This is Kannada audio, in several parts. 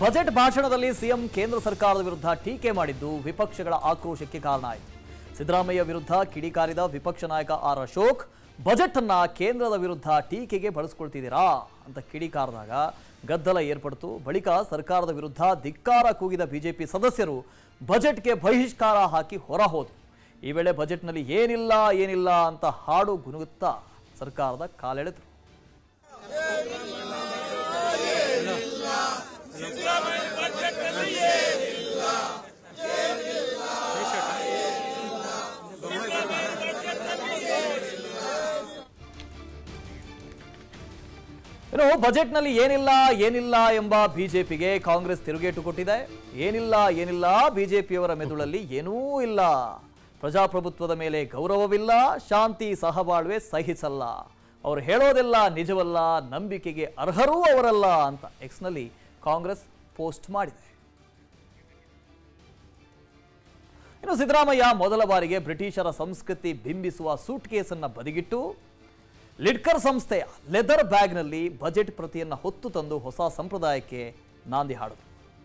ಬಜೆಟ್ ಭಾಷಣದಲ್ಲಿ ಸಿಎಂ ಕೇಂದ್ರ ಸರ್ಕಾರದ ವಿರುದ್ಧ ಟೀಕೆ ಮಾಡಿದ್ದು ವಿಪಕ್ಷಗಳ ಆಕ್ರೋಶಕ್ಕೆ ಕಾರಣ ಆಯಿತು ಸಿದ್ದರಾಮಯ್ಯ ವಿರುದ್ಧ ಕಿಡಿಕಾರಿದ ವಿಪಕ್ಷ ನಾಯಕ ಆರ್ ಅಶೋಕ್ ಬಜೆಟ್ ಅನ್ನ ಕೇಂದ್ರದ ವಿರುದ್ಧ ಟೀಕೆಗೆ ಬಳಸ್ಕೊಳ್ತಿದ್ದೀರಾ ಅಂತ ಕಿಡಿಕಾರದಾಗ ಗದ್ದಲ ಏರ್ಪಡಿತು ಬಳಿಕ ಸರ್ಕಾರದ ವಿರುದ್ಧ ಧಿಕ್ಕಾರ ಕೂಗಿದ ಬಿಜೆಪಿ ಸದಸ್ಯರು ಬಜೆಟ್ಗೆ ಬಹಿಷ್ಕಾರ ಹಾಕಿ ಹೊರ ಹೋದರು ಈ ವೇಳೆ ಬಜೆಟ್ನಲ್ಲಿ ಏನಿಲ್ಲ ಏನಿಲ್ಲ ಅಂತ ಹಾಡು ಗುನುಗುತ್ತಾ ಸರ್ಕಾರದ ಕಾಲೆಳೆದರು ಇನ್ನು ಬಜೆಟ್ನಲ್ಲಿ ಏನಿಲ್ಲ ಏನಿಲ್ಲ ಎಂಬ ಬಿಜೆಪಿಗೆ ಕಾಂಗ್ರೆಸ್ ತಿರುಗೇಟು ಕೊಟ್ಟಿದೆ ಏನಿಲ್ಲ ಏನಿಲ್ಲ ಬಿಜೆಪಿಯವರ ಮೆದುಳಲ್ಲಿ ಏನೂ ಇಲ್ಲ ಪ್ರಜಾಪ್ರಭುತ್ವದ ಮೇಲೆ ಗೌರವವಿಲ್ಲ ಶಾಂತಿ ಸಹಬಾಳ್ವೆ ಸಹಿಸಲ್ಲ ಅವರು ಹೇಳೋದೆಲ್ಲ ನಿಜವಲ್ಲ ನಂಬಿಕೆಗೆ ಅರ್ಹರೂ ಅವರಲ್ಲ ಅಂತ ಎಕ್ಸ್ನಲ್ಲಿ ಕಾಂಗ್ರೆಸ್ ಪೋಸ್ಟ್ ಮಾಡಿದೆ ಇನ್ನು ಸಿದ್ದರಾಮಯ್ಯ ಮೊದಲ ಬಾರಿಗೆ ಬ್ರಿಟಿಷರ ಸಂಸ್ಕೃತಿ ಬಿಂಬಿಸುವ ಸೂಟ್ ಕೇಸನ್ನ ಬದಿಗಿಟ್ಟು ಲಿಡ್ಕರ್ ಸಂಸ್ಥೆಯ ಲೆದರ್ ಬ್ಯಾಗ್ನಲ್ಲಿ ಬಜೆಟ್ ಪ್ರತಿಯನ್ನ ಹೊತ್ತು ತಂದು ಹೊಸ ಸಂಪ್ರದಾಯಕ್ಕೆ ನಾಂದಿ ಹಾಡಿದರು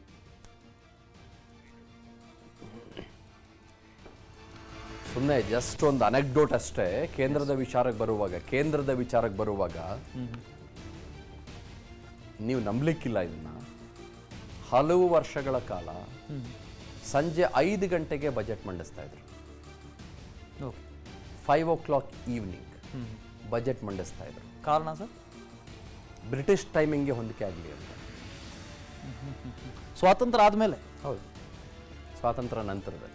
ಸುಮ್ಮನೆ ಜಸ್ಟ್ ಒಂದು ಅನೆಕ್ಡೋಟ್ ಅಷ್ಟೇ ಕೇಂದ್ರದ ವಿಚಾರಕ್ಕೆ ಬರುವಾಗ ಕೇಂದ್ರದ ವಿಚಾರಕ್ಕೆ ಬರುವಾಗ ನೀವು ನಂಬಲಿಕ್ಕಿಲ್ಲ ಇದನ್ನ ಹಲವು ವರ್ಷಗಳ ಕಾಲ ಸಂಜೆ ಐದು ಗಂಟೆಗೆ ಬಜೆಟ್ ಮಂಡಿಸ್ತಾ ಇದ್ರು okay five o'clock evening budget ಮಂಡಿಸ್ತಾ ಇದ್ರು ಕಾರಣ ಸರ್ ಬ್ರಿಟಿಷ್ ಟೈಮಿಂಗ್ಗೆ ಹೊಂದಿಕೆ ಆಗಲಿ ಅಂತ ಸ್ವಾತಂತ್ರ್ಯ ಆದಮೇಲೆ ಹೌದು ಸ್ವಾತಂತ್ರ್ಯ ನಂತರದಲ್ಲಿ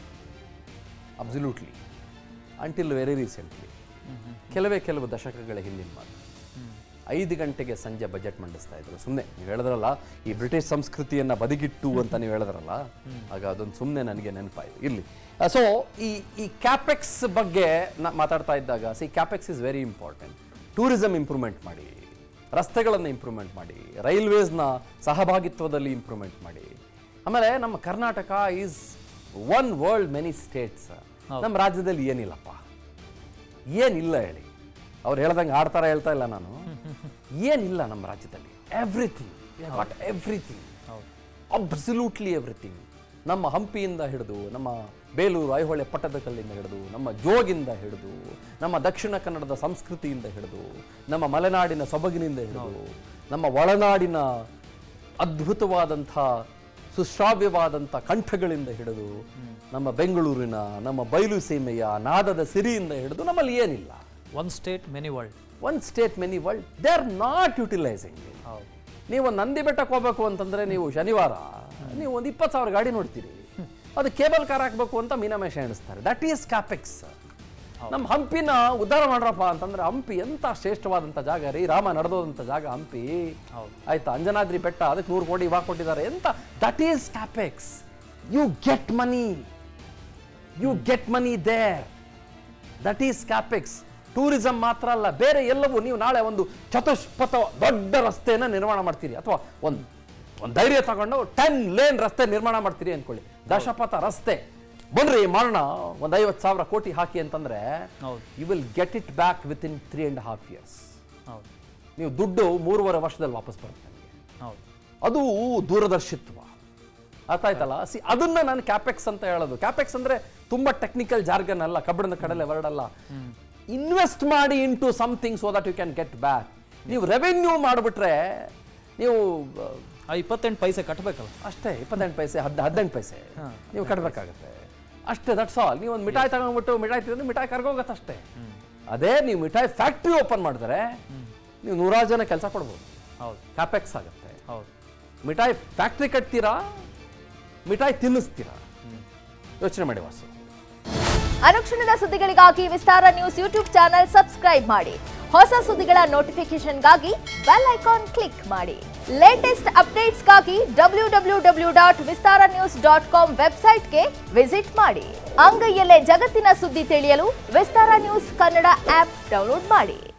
ಅಬ್ಸಲ್ಯೂಟ್ಲಿ ಅಂಟಿಲ್ ವೆರಿ ರೀಸೆಂಟ್ಲಿ ಕೆಲವೇ ಕೆಲವು ದಶಕಗಳ ಹಿಂದಿನ ಮಾತು ಐದು ಗಂಟೆಗೆ ಸಂಜೆ ಬಜೆಟ್ ಮಂಡಿಸ್ತಾ ಇದ್ರು ಸುಮ್ಮನೆ ನೀವು ಹೇಳಿದ್ರಲ್ಲ ಈ ಬ್ರಿಟಿಷ್ ಸಂಸ್ಕೃತಿಯನ್ನ ಬದಿಗಿಟ್ಟು ಅಂತ ನೀವು ಹೇಳಿದ್ರಲ್ಲ ಆಗ ಅದೊಂದು ಸುಮ್ಮನೆ ನನಗೆ ನೆನಪಾಯಿತು ಇಲ್ಲಿ ಸೊ ಈ ಈ ಕ್ಯಾಪೆಕ್ಸ್ ಬಗ್ಗೆ ನಾ ಮಾತಾಡ್ತಾ ಇದ್ದಾಗ see capex is very important tourism improvement ಮಾಡಿ ರಸ್ತೆಗಳನ್ನು ಇಂಪ್ರೂವ್ಮೆಂಟ್ ಮಾಡಿ ರೈಲ್ವೇಸ್ನ ಸಹಭಾಗಿತ್ವದಲ್ಲಿ ಇಂಪ್ರೂವ್ಮೆಂಟ್ ಮಾಡಿ ಆಮೇಲೆ ನಮ್ಮ Karnataka is one world many states ನಮ್ಮ ರಾಜ್ಯದಲ್ಲಿ ಏನಿಲ್ಲಪ್ಪ ಏನಿಲ್ಲ ಹೇಳಿ ಅವ್ರು ಹೇಳ್ದಂಗೆ ಆಡ್ತಾರ ಹೇಳ್ತಾ ಇಲ್ಲ ನಾನು ಏನಿಲ್ಲ ನಮ್ಮ ರಾಜ್ಯದಲ್ಲಿ everything what everything absolutely everything ನಮ್ಮ ಹಂಪಿಯಿಂದ ಹಿಡಿದು ನಮ್ಮ ಬೇಲೂರು ಐಹೊಳೆ ಪಟ್ಟದಕಲ್ಲಿಂದ ಹಿಡಿದು ನಮ್ಮ ಜೋಗಿಂದ ಹಿಡಿದು ನಮ್ಮ ದಕ್ಷಿಣ ಕನ್ನಡದ ಸಂಸ್ಕೃತಿಯಿಂದ ಹಿಡಿದು ನಮ್ಮ ಮಲೆನಾಡಿನ ಸೊಬಗಿನಿಂದ ಹಿಡಿದು ನಮ್ಮ ಒಳನಾಡಿನ ಅದ್ಭುತವಾದಂಥ ಸುಶ್ರಾವ್ಯವಾದಂಥ ಕಂಠಗಳಿಂದ ಹಿಡಿದು ನಮ್ಮ ಬೆಂಗಳೂರಿನ ನಮ್ಮ ಬಯಲು ಸೀಮೆಯ ನಾದದ ಸಿರಿಯಿಂದ ಹಿಡಿದು ನಮ್ಮಲ್ಲಿ ಏನಿಲ್ಲ one state many world one state many world they are not utilising ಹೌದು ನೀವು ಒಂದು ನಂದಿ ಬೆಟ್ಟಕ್ಕೆ ಹೋಗ್ಬೇಕು ಅಂತಂದ್ರೆ ನೀವು ಶನಿವಾರ ನೀವು ಒಂದು ಇಪ್ಪತ್ತು ಸಾವಿರ ಗಾಡಿ ನೋಡ್ತೀರಿ ಅದು ಕೇಬಲ್ ಕಾರ್ ಹಾಕ್ಬೇಕು ಅಂತ ಮೀನಾಮೇಷ ಎಣಿಸ್ತಾರೆ ದಟ್ ಈಸ್ ಕ್ಯಾಪೆಕ್ಸ್ ನಮ್ಮ ಹಂಪಿನ ಉದ್ಧಾರ ಮಾಡ್ರಪ್ಪ ಅಂತಂದ್ರೆ ಹಂಪಿ ಎಂತ ಶ್ರೇಷ್ಠವಾದಂಥ ಜಾಗ ರೀ ರಾಮ ನಡೆದೋದಂಥ ಜಾಗ ಹಂಪಿ ಆಯ್ತಾ ಅಂಜನಾದ್ರಿ ಬೆಟ್ಟ ಅದಕ್ಕೆ ನೂರು ಕೋಟಿ ಇವಾಗ ಕೊಟ್ಟಿದ್ದಾರೆ ಎಂತ that is capex you get money you get money there that is capex tourism ಮಾತ್ರ ಅಲ್ಲ ಬೇರೆ ಎಲ್ಲವೂ ನೀವು ನಾಳೆ ಒಂದು ಚತುಷ್ಪಥ ದೊಡ್ಡ ರಸ್ತೆನ ನಿರ್ಮಾಣ ಮಾಡ್ತೀರಿ ಅಥವಾ ಒಂದು ಒಂದು ಧೈರ್ಯ ತಗೊಂಡು ಟೆನ್ ಲೇನ್ ರಸ್ತೆ ನಿರ್ಮಾಣ ಮಾಡ್ತೀರಿ ಅನ್ಕೊಳ್ಳಿ ದಶಪಥ ರಸ್ತೆ ಬನ್ರಿ ಮಾಡೋಣ ಒಂದು ಐವತ್ತು ಸಾವಿರ ಕೋಟಿ ಹಾಕಿ ಅಂತಂದ್ರೆ ಹೌದು. You will get it back within three and half years ಹೌದು ನೀವು ದುಡ್ಡು ಮೂರುವರೆ ವರ್ಷದಲ್ಲಿ ವಾಪಸ್ ಬರುತ್ತೆ ನಿಮಗೆ ಹೌದು ಅದು ದೂರದರ್ಶಿತ್ವ ಅರ್ಥ ಆಯ್ತಲ್ಲ ಸಿ ಅದನ್ನ ನಾನು ಕ್ಯಾಪೆಕ್ಸ್ ಅಂತ ಹೇಳೋದು ಕ್ಯಾಪೆಕ್ಸ್ ಅಂದ್ರೆ ತುಂಬಾ ಟೆಕ್ನಿಕಲ್ ಜಾರ್ಗನ್ ಅಲ್ಲ ಕಬ್ಬಣದ ಕಡಲೆ ವರ್ಡ್ ಅಲ್ಲ ಇನ್ವೆಸ್ಟ್ ಮಾಡಿ into something so that you can get back ನೀವು ರೆವೆನ್ಯೂ ಮಾಡಿಬಿಟ್ರೆ ನೀವು ಆ, ಆ ಇಪ್ಪತ್ತೆಂಟು ಪೈಸೆ ಕಟ್ಟಬೇಕಲ್ಲ ಅಷ್ಟೇ ಇಪ್ಪತ್ತೆಂಟು ಪೈಸೆ ಹದ್ ಹದಿನೆಂಟು ಪೈಸೆ ನೀವು ಕಟ್ಟಬೇಕಾಗತ್ತೆ ಅಷ್ಟೇ ದಟ್ಸ್ ಆಲ್ ನೀವು ಒಂದು ಮಿಠಾಯಿ ತಗೊಂಡ್ಬಿಟ್ಟು ಮಿಠಾಯಿ ತಿಂದ್ರೆ ಮಿಠಾಯಿ ಕರ್ಗೋಗತ್ತೆ ಅಷ್ಟೇ ಅದೇ ನೀವು ಮಿಠಾಯಿ ಫ್ಯಾಕ್ಟ್ರಿ ಓಪನ್ ಮಾಡಿದ್ರೆ ನೀವು ನೂರಾರು ಜನ ಕೆಲಸ ಕೊಡ್ಬೋದು ಹೌದು ಕ್ಯಾಪೆಕ್ಸ್ ಆಗುತ್ತೆ ಹೌದು ಮಿಠಾಯಿ ಫ್ಯಾಕ್ಟ್ರಿ ಕಟ್ತೀರಾ ಮಿಠಾಯಿ ತಿನ್ನಿಸ್ತೀರಾ ಯೋಚನೆ ಮಾಡಿ ವಾಸು ಅನುಕ್ಷಣದ ಸುದ್ದಿಗಳಿಗಾಗಿ Vistara news YouTube channel subscribe ಮಾಡಿ ಹೊಸ ಸುದ್ದಿಗಳ ನೋಟಿಫಿಕೇಶನ್ಗಾಗಿ ಬೆಲ್ ಐಕಾನ್ ಕ್ಲಿಕ್ ಮಾಡಿ ಲೇಟೆಸ್ಟ್ ಅಪ್ಡೇಟ್ಸ್ಗಾಗಿ W W W dot Vistara news dot com ವೆಬ್ಸೈಟ್ಗೆ ವಿಸಿಟ್ ಮಾಡಿ ಅಂಗೈಯಲ್ಲೇ ಜಗತ್ತಿನ ಸುದ್ದಿ ತಿಳಿಯಲು Vistara news Kannada app download ಮಾಡಿ